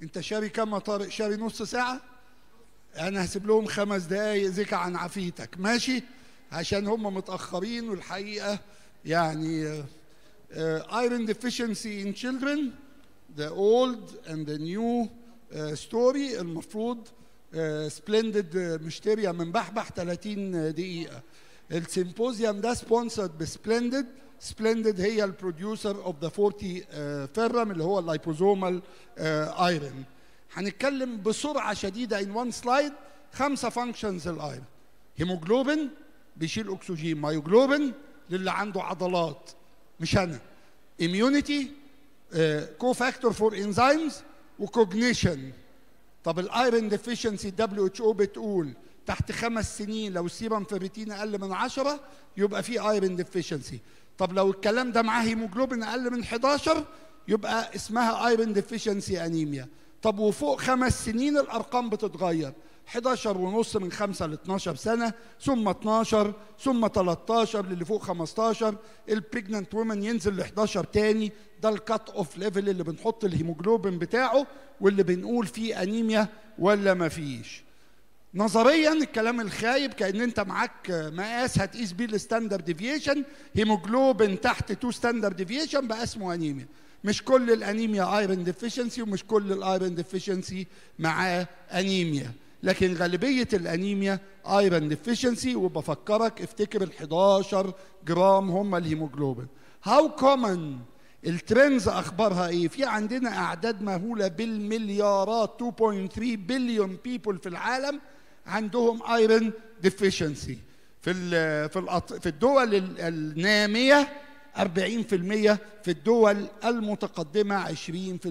انت شاري كام يا طارق شاري نص ساعه انا هسيب لهم خمس دقايق ذكى عن عافيتك ماشي عشان هم متاخرين والحقيقه يعني ايرون deficiency in children the old and the new uh, story المفروض سبلندد مشتريه من بحبح 30 دقيقه السيمبوزيوم ده سبونسرد بسبلندد سبلندد هي البروديوسر اوف ذا 40 فيرم اللي هو اللايبوزومال ايرون هنتكلم بسرعه شديده ان وان سلايد خمسه فانكشنز الايرون هيموجلوبين بيشيل اكسجين مايوجلوبين للي عنده عضلات مش انا اميونيتي كو فاكتور فور انزيمز وكوجنيشن طب الايرون ديفيشنسي دبليو اتش او بتقول تحت خمس سنين لو السيرم فيريتين اقل من 10 يبقى في ايرون ديفيشنسي طب لو الكلام ده معاه هيموجلوبين اقل من 11 يبقى اسمها ايرون ديفيشنسي انيميا طب وفوق خمس سنين الارقام بتتغير 11 ونص من 5 ل 12 سنه ثم 12 ثم 13 للي فوق 15 البريجننت وومن ينزل ل 11 تاني ده الكات اوف ليفل اللي بنحط الهيموجلوبين بتاعه واللي بنقول فيه انيميا ولا ما فيش نظريا الكلام الخايب كان انت معاك مقاس هتقيس بيه الستاندرد ديفيشن هيموجلوبين تحت 2 ستاندرد ديفيشن بقى اسمه انيميا مش كل الانيميا ايرون ديفيشنسي ومش كل الايرون ديفيشنسي معاه انيميا لكن غالبيه الانيميا ايرون ديفيشنسي وبفكرك افتكر ال 11 جرام هم الهيموجلوبين هاو كومن الترندز اخبارها ايه في عندنا اعداد مهوله بالمليارات 2.3 بليون بيبل في العالم عندهم ايرون ديفيشنسي في ال في الأط... في الدول الناميه 40% في الدول المتقدمه 20% 40%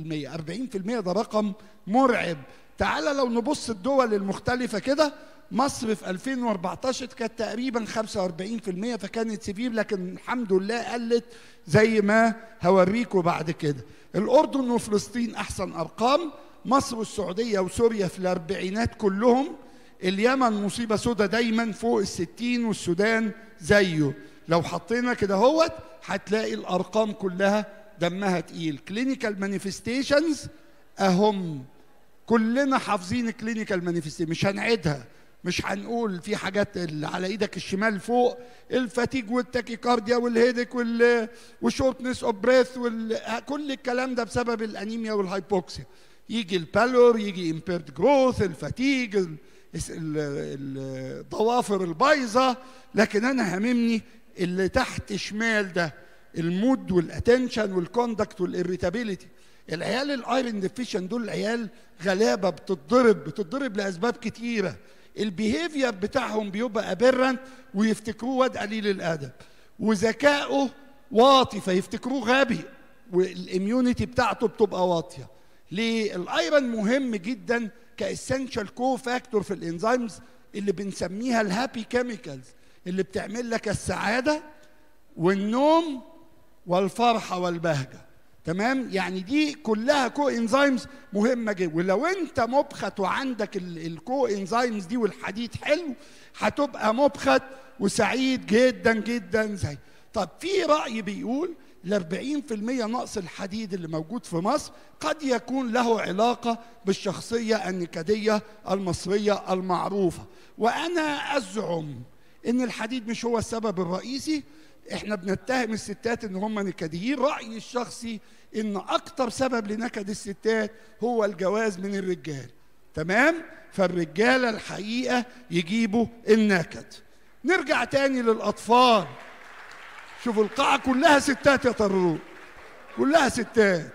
ده رقم مرعب تعال لو نبص الدول المختلفه كده مصر في 2014 كانت تقريبا 45% فكانت سيفير لكن الحمد لله قلت زي ما هوريكم بعد كده الاردن وفلسطين احسن ارقام مصر والسعوديه وسوريا في الاربعينات كلهم اليمن مصيبه سودة دايما فوق الستين والسودان زيه لو حطينا كده هوت هتلاقي الارقام كلها دمها تقيل كلينيكال مانيفستيشنز اهم كلنا حافظين كلينيكال مانيفستيشن مش هنعيدها مش هنقول في حاجات اللي على ايدك الشمال فوق الفاتيج والتاكيكارديا والهيدك وال والشورتنس اوف بريث كل الكلام ده بسبب الانيميا والهايبوكسيا يجي البالور يجي امبيرد جروث الفاتيج الضوافر البايظه لكن انا هاممني اللي تحت شمال ده المود والاتنشن والكوندكت والاريتابيليتي العيال الايرون ديفيشن دول العيال غلابه بتتضرب بتتضرب لاسباب كتيره البيهيفير بتاعهم بيبقى ابيرنت ويفتكروه واد قليل الادب وذكائه واطي فيفتكروه غبي والاميونيتي بتاعته بتبقى واطيه ليه الايرون مهم جدا كاسنشال كو فاكتور في الانزيمز اللي بنسميها الهابي كيميكالز اللي بتعمل لك السعاده والنوم والفرحه والبهجه تمام يعني دي كلها كو انزيمز مهمه جدا ولو انت مبخت وعندك الكو انزيمز دي والحديد حلو هتبقى مبخت وسعيد جدا جدا زي طب في راي بيقول ال 40% نقص الحديد اللي موجود في مصر قد يكون له علاقه بالشخصيه النكديه المصريه المعروفه وانا ازعم ان الحديد مش هو السبب الرئيسي احنا بنتهم الستات ان هم نكديين رايي الشخصي ان اكتر سبب لنكد الستات هو الجواز من الرجال تمام فالرجاله الحقيقه يجيبوا النكد نرجع تاني للاطفال شوفوا القاعه كلها ستات يا طروق كلها ستات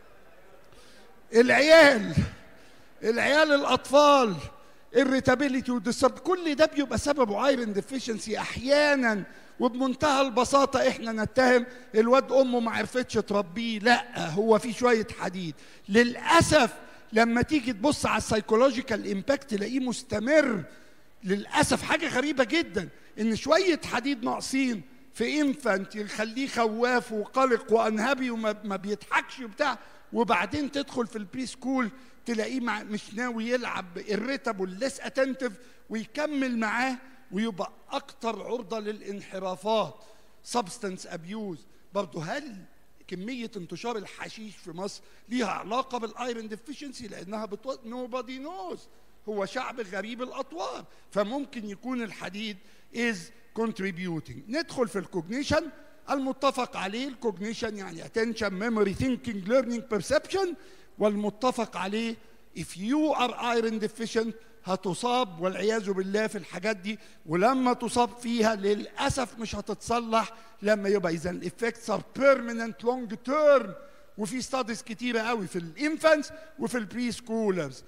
العيال العيال الاطفال الريتابيليتي والديسبت كل ده بيبقى سببه ايرون ديفيشنسي احيانا وبمنتهى البساطه احنا نتهم الواد امه ما عرفتش تربيه لا هو في شويه حديد للاسف لما تيجي تبص على السايكولوجيكال امباكت تلاقيه مستمر للاسف حاجه غريبه جدا ان شويه حديد ناقصين في انفانت يخليه خواف وقلق وانهبي وما بيضحكش وبتاع وبعدين تدخل في البري سكول تلاقيه مع مش ناوي يلعب الريتابل ليس اتنتف ويكمل معاه ويبقى اكتر عرضه للانحرافات سبستنس ابيوز برضه هل كميه انتشار الحشيش في مصر ليها علاقه بالايرون ديفيشنسي لانها بتو... nobody knows هو شعب غريب الاطوار فممكن يكون الحديد is contributing ندخل في الكوجنيشن المتفق عليه الكوجنيشن يعني attention memory thinking learning perception والمتفق عليه if you are iron deficient هتصاب والعياذ بالله في الحاجات دي ولما تصاب فيها للاسف مش هتتصلح لما يبقى اذا الافكتس ار بيرمننت لونج تيرم وفي ستاديز كتيره قوي في الانفانتس وفي البري سكولرز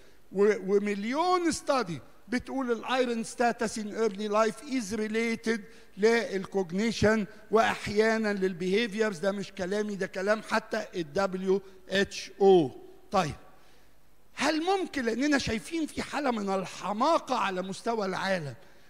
ومليون ستادي بتقول الايرون ستاتس ان ايرلي لايف از ريليتد للكوجنيشن واحيانا للبيهيفيرز ده مش كلامي ده كلام حتى الدبليو اتش او طيب هل ممكن لاننا شايفين في حاله من الحماقه على مستوى العالم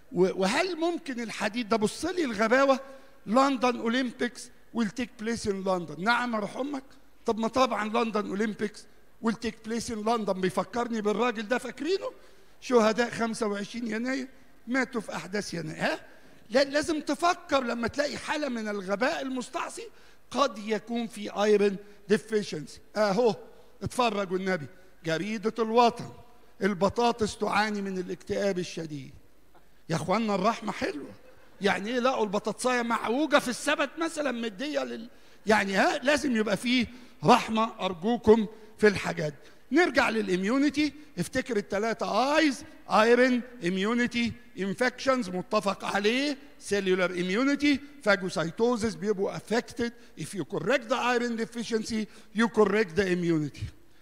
وهل ممكن الحديد ده بص لي الغباوه لندن اولمبيكس will take place in لندن نعم اروح امك طب ما طبعا لندن اولمبيكس will take place in لندن بيفكرني بالراجل ده فاكرينه شهداء 25 يناير ماتوا في احداث يناير ها لا لازم تفكر لما تلاقي حاله من الغباء المستعصي قد يكون في ايرون ديفيشنسي اهو اتفرجوا النبي جريدة الوطن البطاطس تعاني من الاكتئاب الشديد يا اخوانا الرحمة حلوة يعني ايه لقوا البطاطساية معوجة في السبت مثلا مدية لل يعني ها لازم يبقى فيه رحمة أرجوكم في الحاجات دي. نرجع للاميونيتي افتكر الثلاثة ايز ايرن اميونيتي انفكشنز متفق عليه سيلولار اميونيتي فاجوسايتوزس بيبقوا افكتد if you correct the iron deficiency you correct the immunity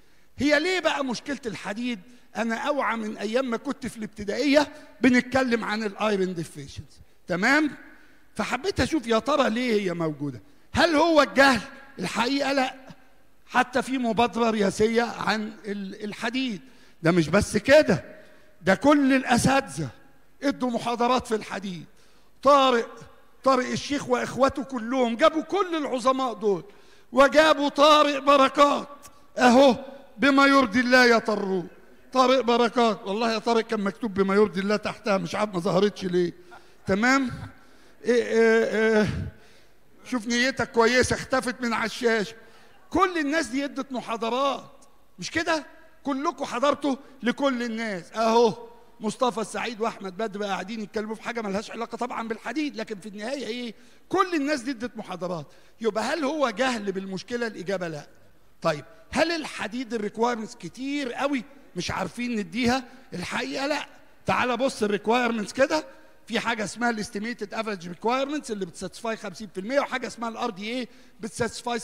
هي ليه بقى مشكلة الحديد أنا أوعى من أيام ما كنت في الابتدائية بنتكلم عن الأيرون ديفيشنسي تمام؟ فحبيت أشوف يا ترى ليه هي موجودة هل هو الجهل؟ الحقيقة لا حتى في مبادرة رئاسية عن الحديد ده مش بس كده ده كل الأساتذة ادوا محاضرات في الحديد طارق طارق الشيخ وإخوته كلهم جابوا كل العظماء دول وجابوا طارق بركات أهو بما يرضي الله يطروه طارق بركات والله يا طارق كان مكتوب بما يرضي الله تحتها مش عارف ما ظهرتش ليه تمام إيه إيه إيه شوف نيتك كويسه اختفت من على الشاشه كل الناس دي ادت محاضرات مش كده كلكم حضرتوا لكل الناس اهو مصطفى السعيد واحمد بدر بقى قاعدين يتكلموا في حاجه ملهاش علاقه طبعا بالحديد لكن في النهايه ايه كل الناس دي ادت محاضرات يبقى هل هو جهل بالمشكله الاجابه لا طيب هل الحديد الريكوايرمنتس كتير قوي مش عارفين نديها الحقيقه لا تعال بص الريكوايرمنتس كده في حاجه اسمها الاستيميتد افريج ريكوايرمنتس اللي بتساتسفاي 50% وحاجه اسمها الار دي اي بتساتسفاي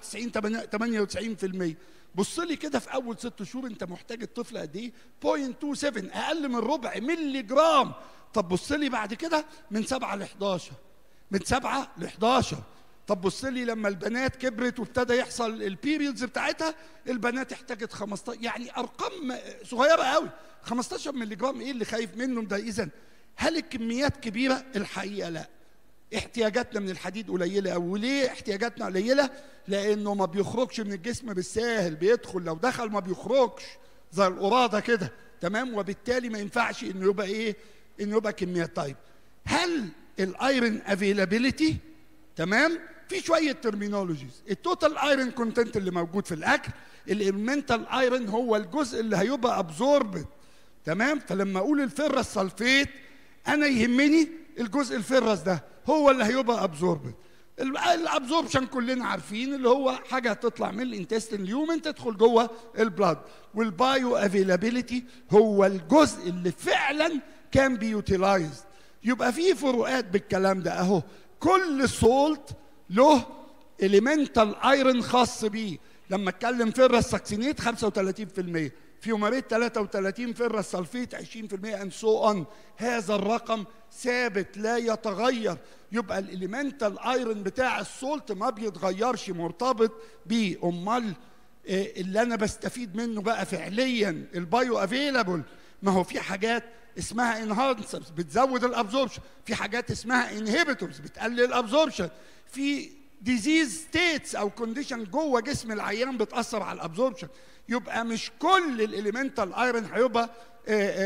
97 98% بص لي كده في اول ست شهور انت محتاج الطفل قد ايه 0.27 اقل من ربع ملي جرام طب بص لي بعد كده من 7 ل 11 من 7 ل 11 طب بص لي لما البنات كبرت وابتدى يحصل البيريودز بتاعتها البنات احتاجت 15 يعني ارقام صغيره قوي 15 مللي جرام ايه اللي خايف منه ده اذا هل الكميات كبيره الحقيقه لا احتياجاتنا من الحديد قليله قوي وليه احتياجاتنا قليله لانه ما بيخرجش من الجسم بالساهل بيدخل لو دخل ما بيخرجش زي القراده كده تمام وبالتالي ما ينفعش انه يبقى ايه انه يبقى كميات طيب هل الايرون افيلابيليتي تمام في شويه ترمينولوجيز التوتال ايرون كونتنت اللي موجود في الاكل الالمنتال ايرون هو الجزء اللي هيبقى ابزوربد تمام فلما اقول الفرس سلفيت انا يهمني الجزء الفرس ده هو اللي هيبقى ابزوربد الابزوربشن كلنا عارفين اللي هو حاجه هتطلع من الانتستين اليومن تدخل جوه البلاد والبايو افيلابيليتي هو الجزء اللي فعلا كان بيوتيلايزد يبقى في فروقات بالكلام ده اهو كل سولت له اليمنتال ايرون خاص بيه لما اتكلم فيرس ساكسينيت 35% فيوماريت 33 فيرس سلفيت 20% اند سو اون هذا الرقم ثابت لا يتغير يبقى الاليمنتال ايرون بتاع السولت ما بيتغيرش مرتبط بيه امال اللي انا بستفيد منه بقى فعليا البايو افيلابل ما هو في حاجات اسمها انهانسرز بتزود الابزوربشن في حاجات اسمها انهبيتورز بتقلل الابزوربشن في ديزيز ستيتس او كونديشن جوه جسم العيان بتاثر على الابزوربشن يبقى مش كل الاليمنتال ايرون هيبقى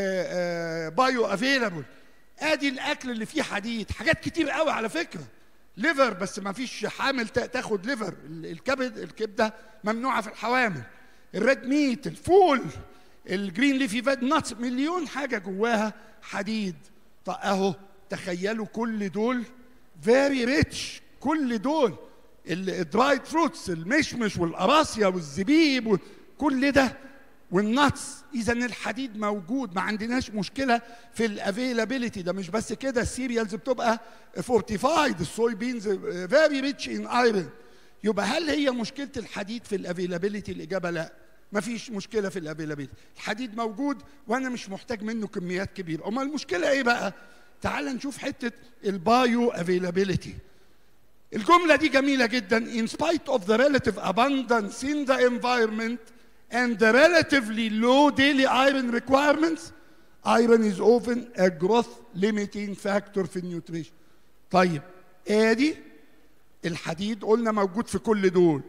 بايو افيلابل ادي الاكل اللي فيه حديد حاجات كتير قوي على فكره ليفر بس ما فيش حامل تا- تاخد ليفر ال- الكبد الكبده ممنوعه في الحوامل الريد ميت الفول الجرين ليفي فاد ناتس مليون حاجه جواها حديد طب اهو تخيلوا كل دول فيري ريتش كل دول الدرايد فروتس المشمش والقراصيه والزبيب وكل ده والنتس اذا الحديد موجود ما عندناش مشكله في الافيلابيلتي ده مش بس كده السيريالز بتبقى فورتيفايد الصوي بينز فيري ريتش ان ايرون يبقى هل هي مشكله الحديد في الافيلابيلتي الاجابه لا ما فيش مشكله في الافيلابيلتي الحديد موجود وانا مش محتاج منه كميات كبيره امال المشكله ايه بقى تعال نشوف حته البايو افيلابيلتي الجملة دي جميلة جدا in spite of the relative abundance in the environment and the relatively low daily iron requirements iron is often a growth limiting factor في النيوتريشن طيب ادي الحديد قلنا موجود في كل دول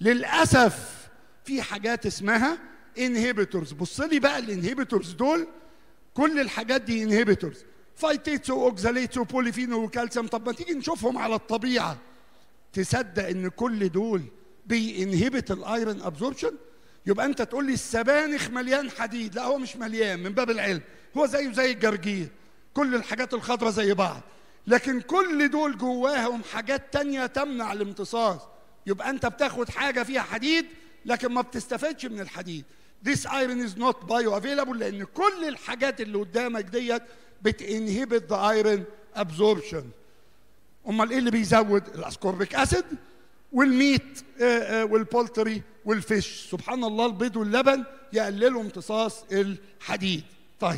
للأسف في حاجات اسمها inhibitors بص لي بقى الانهبيتورز دول كل الحاجات دي انهبيتورز فايتيتس واوكزاليتس وبوليفينول وكالسيوم طب ما تيجي نشوفهم على الطبيعه تصدق ان كل دول بينهبت الايرون ابزوربشن يبقى انت تقول لي السبانخ مليان حديد لا هو مش مليان من باب العلم هو زيه زي الجرجير كل الحاجات الخضراء زي بعض لكن كل دول جواهم حاجات تانية تمنع الامتصاص يبقى انت بتاخد حاجة فيها حديد لكن ما بتستفادش من الحديد This iron is not bioavailable لأن كل الحاجات اللي قدامك ديت بتنهبت the iron absorption امال ايه اللي بيزود الاسكوربيك اسيد والميت آه، آه، والبولتري والفيش سبحان الله البيض واللبن يقللوا امتصاص الحديد طيب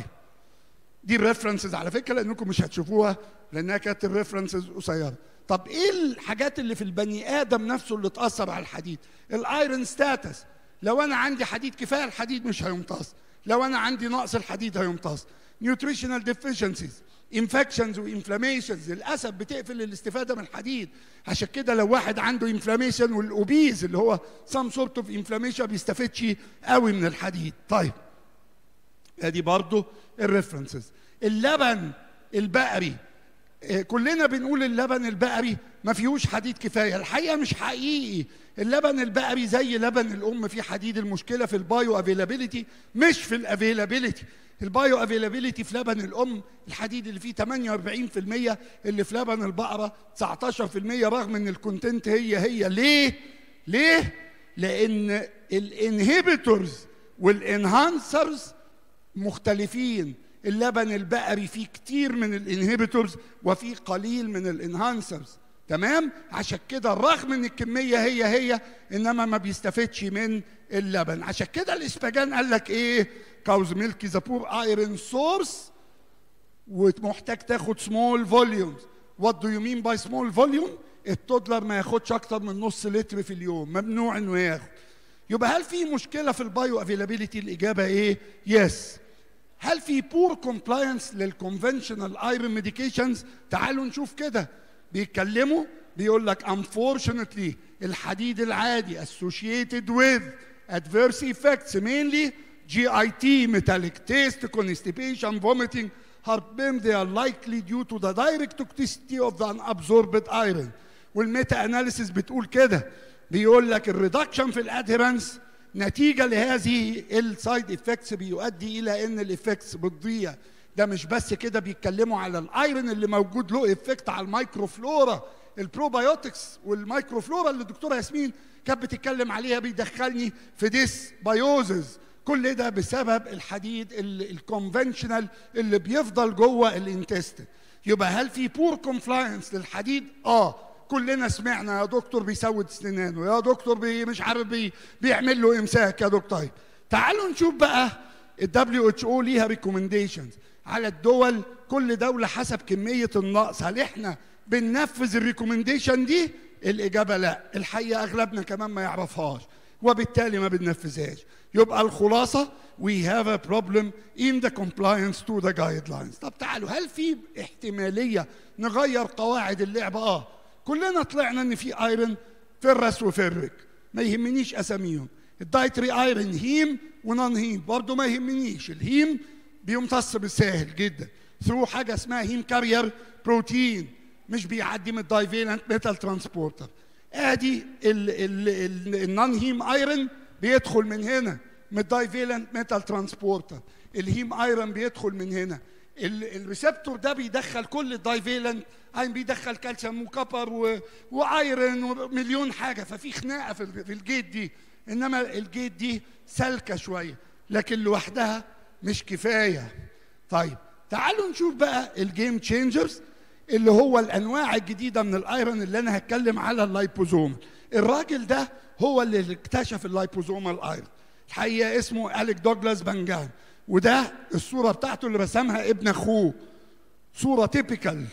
دي الريفرنسز على فكره لانكم مش هتشوفوها لانها كانت الريفرنسز قصيره طب ايه الحاجات اللي في البني ادم نفسه اللي تاثر على الحديد الايرون ستاتس لو انا عندي حديد كفايه الحديد مش هيمتص لو انا عندي نقص الحديد هيمتص نيوتريشنال ديفيشنسيز انفكشنز وانفلاميشنز للاسف بتقفل الاستفاده من الحديد عشان كده لو واحد عنده انفلاميشن والاوبيز اللي هو سام سورت اوف انفلاميشن ما بيستفدش قوي من الحديد طيب ادي برضو الريفرنسز اللبن البقري آه، كلنا بنقول اللبن البقري ما فيهوش حديد كفايه الحقيقه مش حقيقي اللبن البقري زي لبن الام فيه حديد المشكله في البايو افيلابيلتي مش في الافيلابيلتي البايو افيلابيلتي في لبن الام الحديد اللي فيه 48% اللي في لبن البقره 19% رغم ان الكونتنت هي هي ليه ليه لان الانهبيتورز والانهانسرز مختلفين اللبن البقري فيه كتير من الانهبيتورز وفيه قليل من الانهانسرز تمام عشان كده رغم ان الكميه هي هي انما ما بيستفدش من اللبن عشان كده الاسباجان قال لك ايه كاوز ميلك ذا بور ايرون سورس ومحتاج تاخد سمول فوليومز وات دو يو مين باي سمول فوليوم التودلر ما ياخدش اكتر من نص لتر في اليوم ممنوع انه ياخد يبقى هل في مشكله في البايو افيلابيلتي الاجابه ايه يس هل في بور كومبلاينس للكونفنشنال ايرون ميديكيشنز تعالوا نشوف كده بيتكلموا بيقول لك unfortunately الحديد العادي associated with adverse effects mainly GIT metallic taste constipation vomiting heartburn they are likely due to the direct toxicity of the unabsorbed iron والميتا اناليسيس بتقول كده بيقول لك الريدكشن في الادهرنس نتيجه لهذه السايد افكتس بيؤدي الى ان الافكتس بتضيع ده مش بس كده بيتكلموا على الايرون اللي موجود له افكت على الميكروفلورا البروبايوتكس والميكروفلورا اللي الدكتوره ياسمين كانت بتتكلم عليها بيدخلني في ديس بايوزز كل ده بسبب الحديد الكونفنشنال اللي بيفضل جوه الانتستين يبقى هل في بور كومبلاينس للحديد اه كلنا سمعنا يا دكتور بيسود سنانه يا دكتور بي مش عارف بي بيعمل له امساك يا دكتور طيب تعالوا نشوف بقى الدبليو اتش او ليها ريكومنديشنز على الدول كل دوله حسب كميه النقص هل احنا بننفذ الريكومنديشن دي الاجابه لا الحقيقه اغلبنا كمان ما يعرفهاش وبالتالي ما بننفذهاش يبقى الخلاصه we have a problem in the compliance to the guidelines طب تعالوا هل في احتماليه نغير قواعد اللعبه اه كلنا طلعنا ان في ايرون فرس وفرك ما يهمنيش اساميهم الدايتري ايرون هيم ونون هيم برضه ما يهمنيش الهيم بيمتص بالساهل جدا ثرو حاجه اسمها هيم كارير بروتين مش بيعدي من الدايفيلنت ميتال ترانسبورتر ادي النون هيم ايرون بيدخل من هنا من الدايفيلنت ميتال ترانسبورتر الهيم ايرون بيدخل من هنا ال- الريسبتور ده بيدخل كل الدايفيلنت ايرون بيدخل كالسيوم وكبر و... وايرون ومليون حاجه ففي خناقه في ال- في الجيت دي انما الجيت دي سالكه شويه لكن لوحدها مش كفايه طيب تعالوا نشوف بقى الجيم تشينجرز اللي هو الانواع الجديده من الايرون اللي انا هتكلم على اللايبوزوم الراجل ده هو اللي اكتشف اللايبوزومال ايرون الحقيقه اسمه اليك دوجلاس بانجان وده الصوره بتاعته اللي رسمها ابن اخوه صوره تيبيكال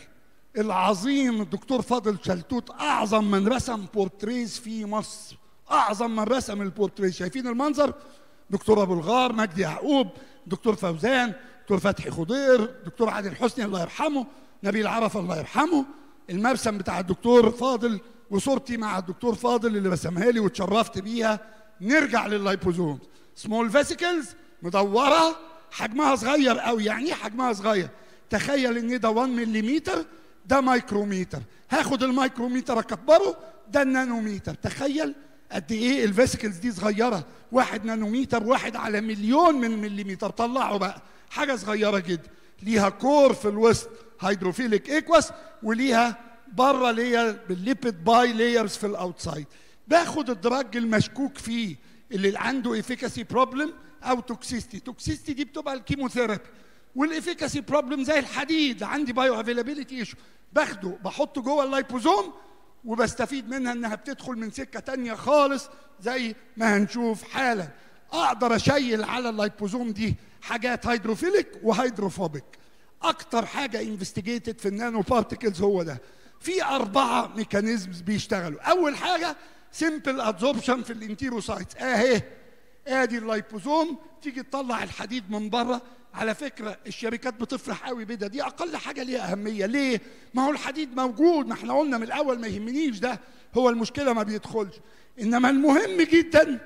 العظيم الدكتور فاضل شلتوت اعظم من رسم بورتريز في مصر اعظم من رسم البورتريز شايفين المنظر دكتور ابو الغار مجدي يعقوب دكتور فوزان دكتور فتحي خضير دكتور عادل حسني الله يرحمه نبيل عرفه الله يرحمه المرسم بتاع الدكتور فاضل وصورتي مع الدكتور فاضل اللي رسمها لي واتشرفت بيها نرجع لللايبوزوم سمول فيسيكلز مدوره حجمها صغير قوي يعني ايه حجمها صغير تخيل ان ده 1 ملم ده مايكروميتر هاخد المايكروميتر اكبره ده النانوميتر تخيل قد ايه الفيسيكلز دي صغيره واحد نانوميتر واحد على مليون من مليمتر طلعوا بقى حاجه صغيره جدا ليها كور في الوسط هيدروفيليك ايكوس وليها بره لير بالليبيد باي لايرز في الاوتسايد باخد الدراج المشكوك فيه اللي عنده افيكاسي بروبلم او توكسيستي توكسيستي دي بتبقى الكيموثيرابي والافيكاسي بروبلم زي الحديد عندي بايو افيلابيلتي ايشو باخده بحطه جوه اللايبوزوم وبستفيد منها انها بتدخل من سكه تانية خالص زي ما هنشوف حالا اقدر اشيل على اللايبوزوم دي حاجات هيدروفيليك وهيدروفوبيك اكتر حاجه انفستيجيتد في النانو بارتكلز هو ده في اربعه ميكانيزمز بيشتغلوا اول حاجه سمبل ادزوربشن في الانتيروسايتس اهي ادي اللايبوزوم تيجي تطلع الحديد من بره على فكره الشركات بتفرح قوي بده دي اقل حاجه ليها اهميه ليه ما هو الحديد موجود ما احنا قلنا من الاول ما يهمنيش ده هو المشكله ما بيدخلش انما المهم جدا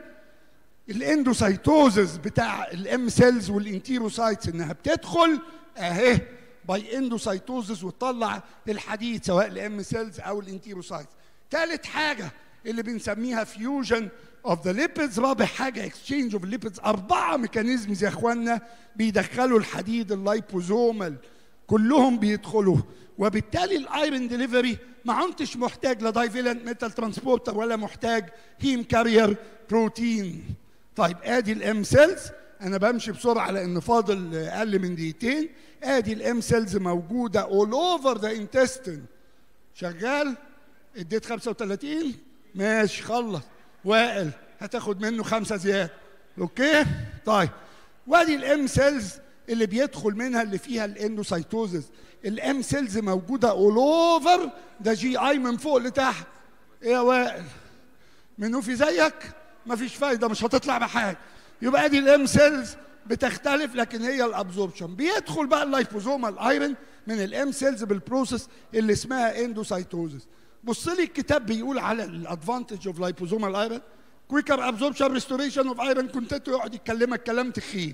الاندوسايتوزز بتاع الام سيلز والانتيروسايتس انها بتدخل اهي باي اندوسايتوزز وتطلع الحديد سواء الام سيلز او الانتيروسايتس ثالث حاجه اللي بنسميها فيوجن اوف ذا ليبيدز رابع حاجه اكسشينج اوف ليبيدز اربعه ميكانيزمز يا اخوانا بيدخلوا الحديد اللايبوزومال كلهم بيدخلوا وبالتالي الايرون ديليفري ما عدتش محتاج لا دايفيلنت ميتال ترانسبورتر ولا محتاج هيم كارير بروتين طيب ادي الام سيلز انا بمشي بسرعه لان فاضل اقل من دقيقتين ادي الام سيلز موجوده اول اوفر ذا انتستين شغال اديت 35 ماشي خلص وائل هتاخد منه خمسه زياده اوكي طيب وادي الام سيلز اللي بيدخل منها اللي فيها الاندوسايتوزز الام سيلز موجوده اول اوفر ده جي اي من فوق لتحت ايه يا وائل منو في زيك مفيش فايده مش هتطلع بحاجه يبقى ادي الام سيلز بتختلف لكن هي الابزوربشن بيدخل بقى اللايبوزومال ايرون من الام سيلز بالبروسيس اللي اسمها اندوسايتوزس بص لي الكتاب بيقول على الادفانتج اوف لايبوزومال ايرون كويكر ابزوربشن ريستوريشن اوف ايرون كونتنت يقعد يكلمك كلام تخين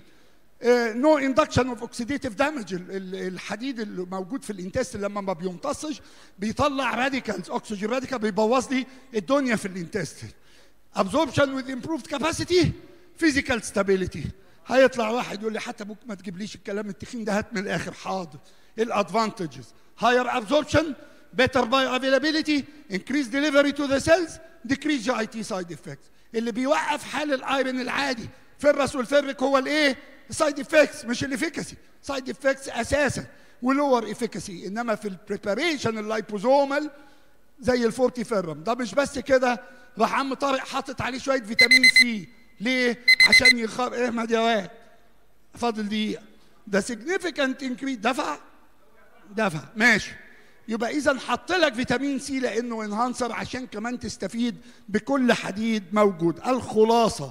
نو اندكشن اوف اوكسيديتيف دامج الحديد اللي موجود في الانتست لما ما بيمتصش بيطلع راديكالز اكسجين راديكال بيبوظ لي الدنيا في الانتست absorption with improved capacity physical stability هيطلع واحد يقول لي حتى ابوك ما تجيبليش الكلام التخين ده هات من الاخر حاضر الادفانتجز higher absorption better bioavailability increased delivery to the cells decrease GIT side effects اللي بيوقف حال الايرون العادي فيرس والفيرك هو الايه سايد افكتس مش الافيكاسي سايد افكتس اساسا ولور افيكاسي انما في البريباريشن اللايبوزومال زي الفورتي فيرم ده مش بس كده راح عم طارق حاطط عليه شويه فيتامين سي ليه عشان يخر ايه ما دواء فاضل دقيقه ده significant increase دفع دفع ماشي يبقى اذا حط لك فيتامين سي لانه انهانسر عشان كمان تستفيد بكل حديد موجود الخلاصه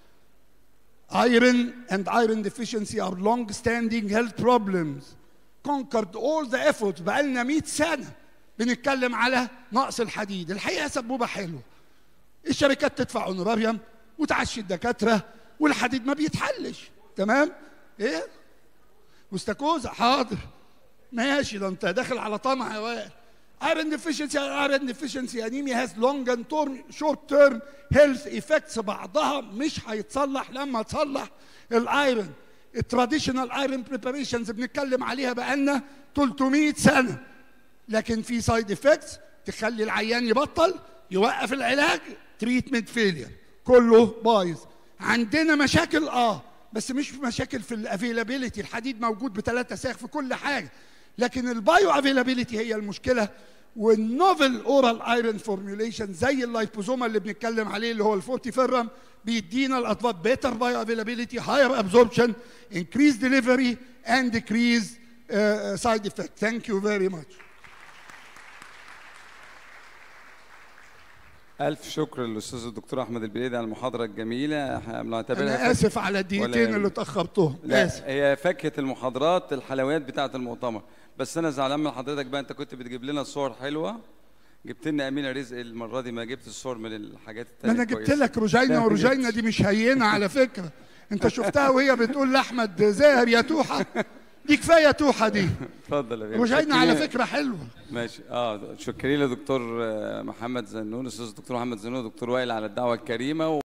iron and iron deficiency are long standing health problems conquered all the efforts بقالنا 100 سنه بنتكلم على نقص الحديد الحقيقه سبوبه حلوه الشركات تدفع اونوراريوم وتعشي الدكاتره والحديد ما بيتحلش تمام ايه مستكوزة حاضر ماشي ده انت داخل على طمع يا وائل iron deficiency iron deficiency anemia has long and term short term health effects بعضها مش هيتصلح لما تصلح الايرون التراديشنال ايرون بريباريشنز بنتكلم عليها بقالنا 300 سنه لكن في سايد افكتس تخلي العيان يبطل يوقف العلاج تريتمنت فيلير كله بايظ عندنا مشاكل اه بس مش مشاكل في الافيلابيلتي الحديد موجود بثلاثة ساخ في كل حاجه لكن البايو افيلابيلتي هي المشكله والنوفل اورال ايرون فورميوليشن زي اللايبوزوما اللي بنتكلم عليه اللي هو الفورتيفيرم بيدينا الاطباء بيتر بايو افيلابيلتي هاير ابزوربشن انكريز ديليفري اند decrease سايد افكت ثانك يو فيري ماتش ألف شكر للأستاذ الدكتور أحمد البليدي على المحاضرة الجميلة احنا بنعتبرها انا اسف على ولا الدقيقتين اللي يهمك. اتاخرتهم لا اسف هي فاكهة المحاضرات الحلويات بتاعة المؤتمر بس أنا زعلان من حضرتك بقى أنت كنت بتجيب لنا صور حلوة جبت لنا أمينة رزق المرة دي ما جبت الصور من الحاجات ما التانية انا جبت كويسة. لك روجينا لا، ورجينا جبت. دي مش هينه على فكره انت شفتها وهي بتقول لاحمد زاهر يا توحه دي كفايه توحه دي اتفضل يا بيه. روجينا على شكرين- فكره حلوه ماشي اه شكرين لدكتور آه، محمد زنون الاستاذ الدكتور محمد زنون دكتور وائل على الدعوه الكريمه